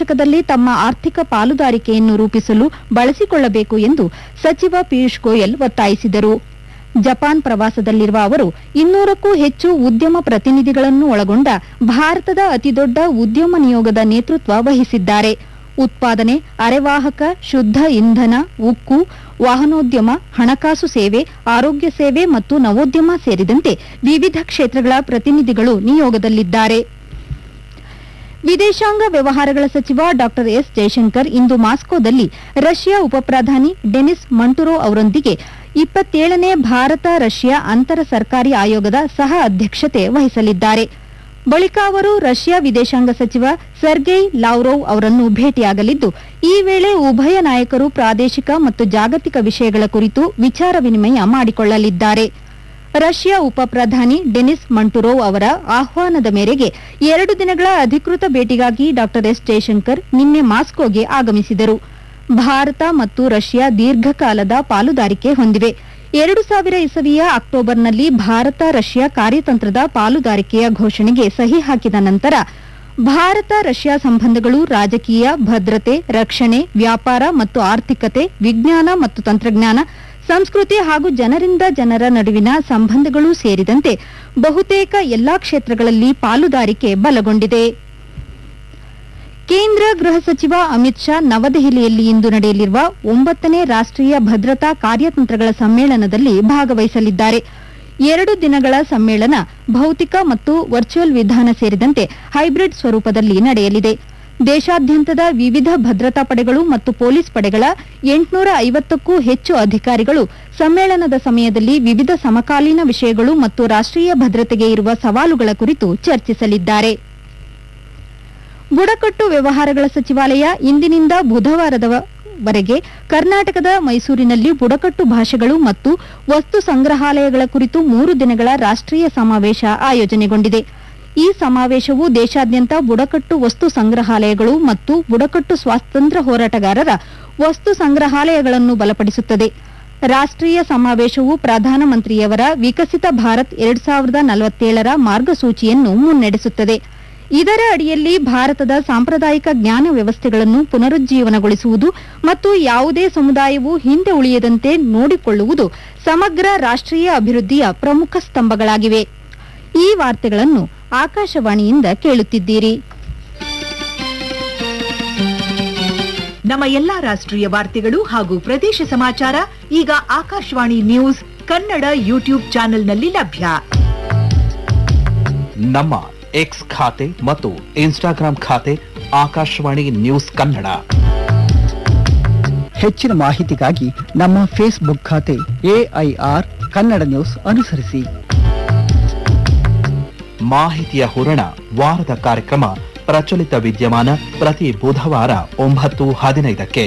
ದಶಕದಲ್ಲಿ ತಮ್ಮ ಆರ್ಥಿಕ ಪಾಲುದಾರಿಕೆಯನ್ನು ರೂಪಿಸಲು ಬಳಸಿಕೊಳ್ಳಬೇಕು ಎಂದು ಸಚಿವ ಪಿಯೂಷ್ ಗೋಯಲ್ ಒತ್ತಾಯಿಸಿದರು ಜಪಾನ್ ಪ್ರವಾಸದಲ್ಲಿರುವ ಅವರು ಇನ್ನೂರಕ್ಕೂ ಹೆಚ್ಚು ಉದ್ಯಮ ಪ್ರತಿನಿಧಿಗಳನ್ನು ಒಳಗೊಂಡ ಭಾರತದ ಅತಿದೊಡ್ಡ ಉದ್ಯಮ ನಿಯೋಗದ ನೇತೃತ್ವ ವಹಿಸಿದ್ದಾರೆ ಉತ್ಪಾದನೆ ಅರೆವಾಹಕ ಶುದ್ಧ ಇಂಧನ ಉಕ್ಕು ವಾಹನೋದ್ಯಮ ಹಣಕಾಸು ಸೇವೆ ಆರೋಗ್ಯ ಸೇವೆ ಮತ್ತು ನವೋದ್ಯಮ ಸೇರಿದಂತೆ ವಿವಿಧ ಕ್ಷೇತ್ರಗಳ ಪ್ರತಿನಿಧಿಗಳು ನಿಯೋಗದಲ್ಲಿದ್ದಾರೆ ವಿದೇಶಾಂಗ ವ್ಯವಹಾರಗಳ ಸಚಿವ ಡಾ ಎಸ್ ಜೈಶಂಕರ್ ಇಂದು ಮಾಸ್ಕೋದಲ್ಲಿ ರಷ್ಯಾ ಉಪಪ್ರಧಾನಿ ಡೆನಿಸ್ ಮಂಟುರೋ ಅವರೊಂದಿಗೆ ಇಪ್ಪತ್ತೇಳನೇ ಭಾರತ ರಷ್ಯಾ ಅಂತರ ಸರ್ಕಾರಿ ಆಯೋಗದ ಸಹ ಅಧ್ಯಕ್ಷತೆ ವಹಿಸಲಿದ್ದಾರೆ ಬಳಿಕ ಅವರು ರಷ್ಯಾ ವಿದೇಶಾಂಗ ಸಚಿವ ಸರ್ಗೈ ಲಾವ್ರೋವ್ ಅವರನ್ನು ಭೇಟಿಯಾಗಲಿದ್ದು ಈ ವೇಳೆ ಉಭಯ ನಾಯಕರು ಪ್ರಾದೇಶಿಕ ಮತ್ತು ಜಾಗತಿಕ ವಿಷಯಗಳ ಕುರಿತು ವಿಚಾರ ವಿನಿಮಯ ಮಾಡಿಕೊಳ್ಳಲಿದ್ದಾರೆ ರಷ್ಯಾ ಉಪಪ್ರಧಾನಿ ಡೆನಿಸ್ ಮಂಟುರೋವ್ ಅವರ ಆಹ್ವಾನದ ಮೇರೆಗೆ ಎರಡು ದಿನಗಳ ಅಧಿಕೃತ ಭೇಟಿಗಾಗಿ ಡಾ ಎಸ್ ಜೈಶಂಕರ್ ನಿನ್ನೆ ಮಾಸ್ಕೋಗೆ ಆಗಮಿಸಿದರು ಭಾರತ ಮತ್ತು ರಷ್ಯಾ ದೀರ್ಘಕಾಲದ ಪಾಲುದಾರಿಕೆ ಹೊಂದಿವೆ ಎರಡು ಸಾವಿರ ಇಸವಿಯ ಅಕ್ಟೋಬರ್ನಲ್ಲಿ ಭಾರತ ರಷ್ಯಾ ಕಾರ್ಯತಂತ್ರದ ಪಾಲುದಾರಿಕೆಯ ಘೋಷಣೆಗೆ ಸಹಿ ಹಾಕಿದ ನಂತರ ಭಾರತ ರಷ್ಯಾ ಸಂಬಂಧಗಳು ರಾಜಕೀಯ ಭದ್ರತೆ ರಕ್ಷಣೆ ವ್ಯಾಪಾರ ಮತ್ತು ಆರ್ಥಿಕತೆ ವಿಜ್ಞಾನ ಮತ್ತು ತಂತ್ರಜ್ಞಾನ ಸಂಸ್ಕೃತಿ ಹಾಗೂ ಜನರಿಂದ ಜನರ ನಡುವಿನ ಸಂಬಂಧಗಳೂ ಸೇರಿದಂತೆ ಬಹುತೇಕ ಎಲ್ಲಾ ಕ್ಷೇತ್ರಗಳಲ್ಲಿ ಪಾಲುದಾರಿಕೆ ಬಲಗೊಂಡಿದೆ ಕೇಂದ್ರ ಗೃಹ ಸಚಿವ ಅಮಿತ್ ಶಾ ನವದೆಹಲಿಯಲ್ಲಿ ಇಂದು ನಡೆಯಲಿರುವ ಒಂಬತ್ತನೇ ರಾಷ್ಟೀಯ ಭದ್ರತಾ ಕಾರ್ಯತಂತ್ರಗಳ ಸಮ್ಮೇಳನದಲ್ಲಿ ಭಾಗವಹಿಸಲಿದ್ದಾರೆ ಎರಡು ದಿನಗಳ ಸಮ್ಮೇಳನ ಭೌತಿಕ ಮತ್ತು ವರ್ಚುವಲ್ ವಿಧಾನ ಸೇರಿದಂತೆ ಹೈಬ್ರಿಡ್ ಸ್ವರೂಪದಲ್ಲಿ ನಡೆಯಲಿದೆ ದೇಶಾದ್ಯಂತದ ವಿವಿಧ ಭದ್ರತಾ ಪಡೆಗಳು ಮತ್ತು ಪೊಲೀಸ್ ಪಡೆಗಳ ಎಂಟುನೂರ ಐವತ್ತಕ್ಕೂ ಹೆಚ್ಚು ಅಧಿಕಾರಿಗಳು ಸಮ್ಮೇಳನದ ಸಮಯದಲ್ಲಿ ವಿವಿಧ ಸಮಕಾಲೀನ ವಿಷಯಗಳು ಮತ್ತು ರಾಷ್ಟೀಯ ಭದ್ರತೆಗೆ ಇರುವ ಸವಾಲುಗಳ ಕುರಿತು ಚರ್ಚಿಸಲಿದ್ದಾರೆ ಬುಡಕಟ್ಟು ವ್ಯವಹಾರಗಳ ಸಚಿವಾಲಯ ಇಂದಿನಿಂದ ಬುಧವಾರದವರೆಗೆ ಕರ್ನಾಟಕದ ಮೈಸೂರಿನಲ್ಲಿ ಬುಡಕಟ್ಟು ಭಾಷೆಗಳು ಮತ್ತು ವಸ್ತು ಸಂಗ್ರಹಾಲಯಗಳ ಕುರಿತು ಮೂರು ದಿನಗಳ ರಾಷ್ಟೀಯ ಸಮಾವೇಶ ಆಯೋಜನೆಗೊಂಡಿದೆ ಈ ಸಮಾವೇಶವು ದೇಶಾದ್ಯಂತ ಬುಡಕಟ್ಟು ವಸ್ತು ಸಂಗ್ರಹಾಲಯಗಳು ಮತ್ತು ಬುಡಕಟ್ಟು ಸ್ವಾತಂತ್ರ್ಯ ಹೋರಾಟಗಾರರ ವಸ್ತು ಸಂಗ್ರಹಾಲಯಗಳನ್ನು ಬಲಪಡಿಸುತ್ತದೆ ರಾಷ್ಟೀಯ ಸಮಾವೇಶವು ಪ್ರಧಾನಮಂತ್ರಿಯವರ ವಿಕಸಿತ ಭಾರತ್ ಎರಡ್ ಸಾವಿರದ ನಲವತ್ತೇಳರ ಮಾರ್ಗಸೂಚಿಯನ್ನು ಮುನ್ನಡೆಸುತ್ತದೆ ಇದರ ಅಡಿಯಲ್ಲಿ ಭಾರತದ ಸಾಂಪ್ರದಾಯಿಕ ಜ್ಞಾನ ವ್ಯವಸ್ಥೆಗಳನ್ನು ಪುನರುಜ್ಜೀವನಗೊಳಿಸುವುದು ಮತ್ತು ಯಾವುದೇ ಸಮುದಾಯವು ಹಿಂದೆ ಉಳಿಯದಂತೆ ನೋಡಿಕೊಳ್ಳುವುದು ಸಮಗ್ರ ರಾಷ್ಟೀಯ ಅಭಿವೃದ್ಧಿಯ ಪ್ರಮುಖ ಸ್ತಂಭಗಳಾಗಿವೆ ಈ ವಾರ್ತೆಗಳನ್ನು ಆಕಾಶವಾಣಿಯಿಂದ ಕೇಳುತ್ತಿದ್ದೀರಿ ನಮ್ಮ ಎಲ್ಲಾ ರಾಷ್ಟ್ರೀಯ ವಾರ್ತೆಗಳು ಹಾಗೂ ಪ್ರದೇಶ ಸಮಾಚಾರ ಈಗ ಆಕಾಶವಾಣಿ ನ್ಯೂಸ್ ಕನ್ನಡ ಯೂಟ್ಯೂಬ್ ಚಾನೆಲ್ನಲ್ಲಿ ಲಭ್ಯ ನಮ್ಮ ಎಕ್ಸ್ ಖಾತೆ ಮತ್ತು ಇನ್ಸ್ಟಾಗ್ರಾಂ ಖಾತೆ ಆಕಾಶವಾಣಿ ನ್ಯೂಸ್ ಕನ್ನಡ ಹೆಚ್ಚಿನ ಮಾಹಿತಿಗಾಗಿ ನಮ್ಮ ಫೇಸ್ಬುಕ್ ಖಾತೆ ಎಐಆರ್ ಕನ್ನಡ ನ್ಯೂಸ್ ಅನುಸರಿಸಿ ಮಾಹಿತಿಯ ಹೂರಣ ವಾರದ ಕಾರ್ಯಕ್ರಮ ಪ್ರಚಲಿತ ವಿದ್ಯಮಾನ ಪ್ರತಿ ಬುಧವಾರ ಒಂಬತ್ತು ಹದಿನೈದಕ್ಕೆ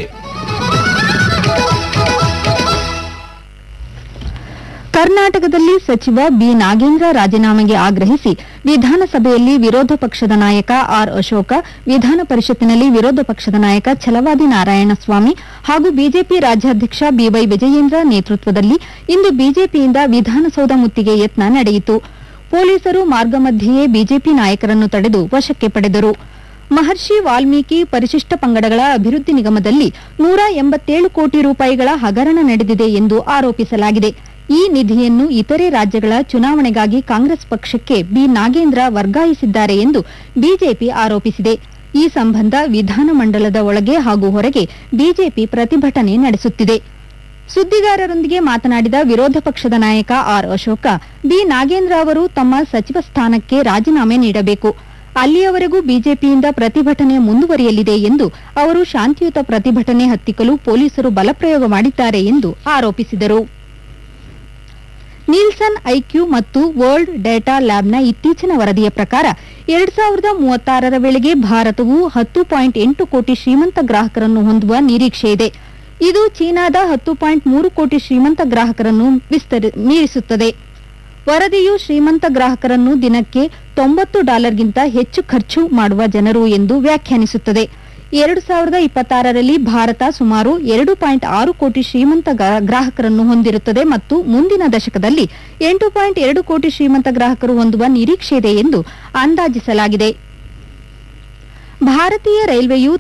ಕರ್ನಾಟಕದಲ್ಲಿ ಸಚಿವ ಬಿ ನಾಗೇಂದ್ರ ರಾಜೀನಾಮೆಗೆ ಆಗ್ರಹಿಸಿ ವಿಧಾನಸಭೆಯಲ್ಲಿ ವಿರೋಧ ಪಕ್ಷದ ನಾಯಕ ಆರ್ ಅಶೋಕ ವಿಧಾನ ಪರಿಷತ್ತಿನಲ್ಲಿ ವಿರೋಧ ಪಕ್ಷದ ನಾಯಕ ಛಲವಾದಿ ನಾರಾಯಣಸ್ವಾಮಿ ಹಾಗೂ ಬಿಜೆಪಿ ರಾಜ್ಯಾಧ್ಯಕ್ಷ ಬಿವೈ ವಿಜಯೇಂದ್ರ ನೇತೃತ್ವದಲ್ಲಿ ಇಂದು ಬಿಜೆಪಿಯಿಂದ ವಿಧಾನಸೌಧ ಮುತ್ತಿಗೆ ಯತ್ನ ನಡೆಯಿತು ಪೊಲೀಸರು ಮಾರ್ಗ ಮಧ್ಯೆಯೇ ಬಿಜೆಪಿ ನಾಯಕರನ್ನು ತಡೆದು ವಶಕ್ಕೆ ಪಡೆದರು ಮಹರ್ಷಿ ವಾಲ್ಮೀಕಿ ಪರಿಶಿಷ್ಟ ಪಂಗಡಗಳ ಅಭಿವೃದ್ಧಿ ನಿಗಮದಲ್ಲಿ ನೂರ ಎಂಬತ್ತೇಳು ಕೋಟಿ ರೂಪಾಯಿಗಳ ಹಗರಣ ನಡೆದಿದೆ ಎಂದು ಆರೋಪಿಸಲಾಗಿದೆ ಈ ನಿಧಿಯನ್ನು ಇತರೆ ರಾಜ್ಯಗಳ ಚುನಾವಣೆಗಾಗಿ ಕಾಂಗ್ರೆಸ್ ಪಕ್ಷಕ್ಕೆ ಬಿ ನಾಗೇಂದ್ರ ವರ್ಗಾಯಿಸಿದ್ದಾರೆ ಎಂದು ಬಿಜೆಪಿ ಆರೋಪಿಸಿದೆ ಈ ಸಂಬಂಧ ವಿಧಾನಮಂಡಲದ ಒಳಗೆ ಹಾಗೂ ಹೊರಗೆ ಬಿಜೆಪಿ ಪ್ರತಿಭಟನೆ ನಡೆಸುತ್ತಿದೆ ಸುದ್ದಿಗಾರರೊಂದಿಗೆ ಮಾತನಾಡಿದ ವಿರೋಧ ಪಕ್ಷದ ನಾಯಕ ಆರ್ ಅಶೋಕ ಬಿ ನಾಗೇಂದ್ರ ಅವರು ತಮ್ಮ ಸಚಿವ ಸ್ಥಾನಕ್ಕೆ ರಾಜೀನಾಮೆ ನೀಡಬೇಕು ಅಲ್ಲಿಯವರೆಗೂ ಬಿಜೆಪಿಯಿಂದ ಪ್ರತಿಭಟನೆ ಮುಂದುವರಿಯಲಿದೆ ಎಂದು ಅವರು ಶಾಂತಿಯುತ ಪ್ರತಿಭಟನೆ ಹತ್ತಿಕ್ಕಲು ಪೊಲೀಸರು ಬಲಪ್ರಯೋಗ ಮಾಡಿದ್ದಾರೆ ಎಂದು ಆರೋಪಿಸಿದರು ನೀಲ್ಸನ್ ಐಕ್ಯೂ ಮತ್ತು ವರ್ಲ್ಡ್ ಡೇಟಾ ಲ್ಯಾಬ್ನ ಇತ್ತೀಚಿನ ವರದಿಯ ಪ್ರಕಾರ ಎರಡ್ ಸಾವಿರದ ಮೂವತ್ತಾರರ ವೇಳೆಗೆ ಭಾರತವು ಹತ್ತು ಪಾಯಿಂಟ್ ಎಂಟು ಕೋಟಿ ಶ್ರೀಮಂತ ಗ್ರಾಹಕರನ್ನು ಹೊಂದುವ ನಿರೀಕ್ಷೆ ಇದೆ ಇದು ಚೀನಾದ ಹತ್ತು ಪಾಯಿಂಟ್ ಮೂರು ಕೋಟಿ ಶ್ರೀಮಂತ ಗ್ರಾಹಕರನ್ನು ವಿಸ್ತರಿ- ಮೀರಿಸುತ್ತದೆ ವರದಿಯು ಶ್ರೀಮಂತ ಗ್ರಾಹಕರನ್ನು ದಿನಕ್ಕೆ ತೊಂಬತ್ತು ಡಾಲರ್ಗಿಂತ ಹೆಚ್ಚು ಖರ್ಚು ಮಾಡುವ ಜನರು ಎಂದು ವ್ಯಾಖ್ಯಾನಿಸುತ್ತದೆ ಎರಡು ಸಾವಿರದ ಇಪ್ಪತ್ತಾರರಲ್ಲಿ ಭಾರತ ಸುಮಾರು ಎರಡು ಪಾಯಿಂಟ್ ಆರು ಕೋಟಿ ಶ್ರೀಮಂತ ಗ- ಗ್ರಾಹಕರನ್ನು ಹೊಂದಿರುತ್ತದೆ ಮತ್ತು ಮುಂದಿನ ದಶಕದಲ್ಲಿ ಎಂಟು ಪಾಯಿಂಟ್ ಎರಡು ಕೋಟಿ ಶ್ರೀಮಂತ ಗ್ರಾಹಕರು ಹೊಂದುವ ನಿರೀಕ್ಷೆ ಇದೆ ಎಂದು ಅಂದಾಜಿಸಲಾಗಿದೆ ಭಾರತೀಯ ರೈಲ್ವೆಯು